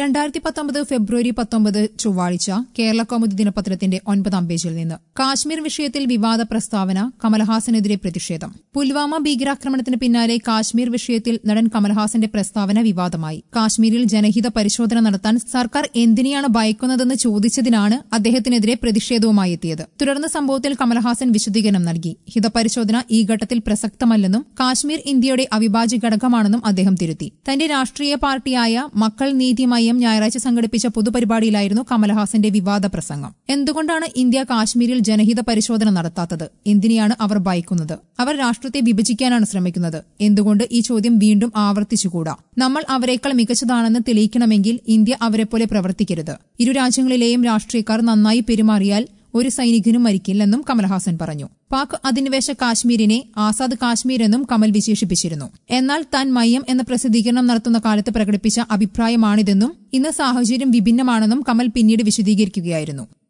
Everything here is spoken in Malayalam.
രണ്ടായിരത്തി പത്തൊമ്പത് ഫെബ്രുവരി പത്തൊമ്പത് ചൊവ്വാഴ്ച കേരള കൗമുദി ദിനപത്രത്തിന്റെ ഒൻപതാം പേജിൽ നിന്ന് കാശ്മീർ വിഷയത്തിൽ വിവാദ പ്രസ്താവന കമൽഹാസനെതിരെ പ്രതിഷേധം പുൽവാമ ഭീകരാക്രമണത്തിന് പിന്നാലെ കാശ്മീർ വിഷയത്തിൽ നടൻ കമൽഹാസന്റെ പ്രസ്താവന വിവാദമായി കാശ്മീരിൽ ജനഹിത പരിശോധന നടത്താൻ സർക്കാർ എന്തിനെയാണ് ഭയക്കുന്നതെന്ന് ചോദിച്ചതിനാണ് അദ്ദേഹത്തിനെതിരെ പ്രതിഷേധവുമായി എത്തിയത് തുടർന്ന് സംഭവത്തിൽ കമൽഹാസൻ വിശദീകരണം നൽകി ഹിതപരിശോധന ഈ ഘട്ടത്തിൽ പ്രസക്തമല്ലെന്നും കാശ്മീർ ഇന്ത്യയുടെ അവിഭാജ്യ ഘടകമാണെന്നും അദ്ദേഹം തിരുത്തി തന്റെ രാഷ്ട്രീയ പാർട്ടിയായ മക്കൾ നീതി മയ്യം ഞായറാഴ്ച സംഘടിപ്പിച്ച പൊതുപരിപാടിയിലായിരുന്നു കമൽഹാസന്റെ വിവാദ പ്രസംഗം എന്തുകൊണ്ടാണ് ഇന്ത്യ കാശ്മീരിൽ ജനഹിത പരിശോധന നടത്താത്തത് എന്തിനെയാണ് അവർ ഭയക്കുന്നത് അവർ രാഷ്ട്രത്തെ വിഭജിക്കാനാണ് ശ്രമിക്കുന്നത് എന്തുകൊണ്ട് ഈ ചോദ്യം വീണ്ടും ആവർത്തിച്ചുകൂടാ നമ്മൾ അവരെക്കാൾ മികച്ചതാണെന്ന് തെളിയിക്കണമെങ്കിൽ ഇന്ത്യ അവരെപ്പോലെ പ്രവർത്തിക്കരുത് ഇരു രാജ്യങ്ങളിലെയും രാഷ്ട്രീയക്കാർ നന്നായി പെരുമാറിയാൽ ഒരു സൈനികനും മരിക്കില്ലെന്നും കമൽഹാസൻ പറഞ്ഞു പാക് അധിനിവേശ കാശ്മീരിനെ ആസാദ് കാശ്മീർ എന്നും കമൽ വിശേഷിപ്പിച്ചിരുന്നു എന്നാൽ താൻ മയ്യം എന്ന പ്രസിദ്ധീകരണം നടത്തുന്ന കാലത്ത് പ്രകടിപ്പിച്ച അഭിപ്രായമാണിതെന്നും ഇന്ന് സാഹചര്യം വിഭിന്നമാണെന്നും കമൽ പിന്നീട് വിശദീകരിക്കുകയായിരുന്നു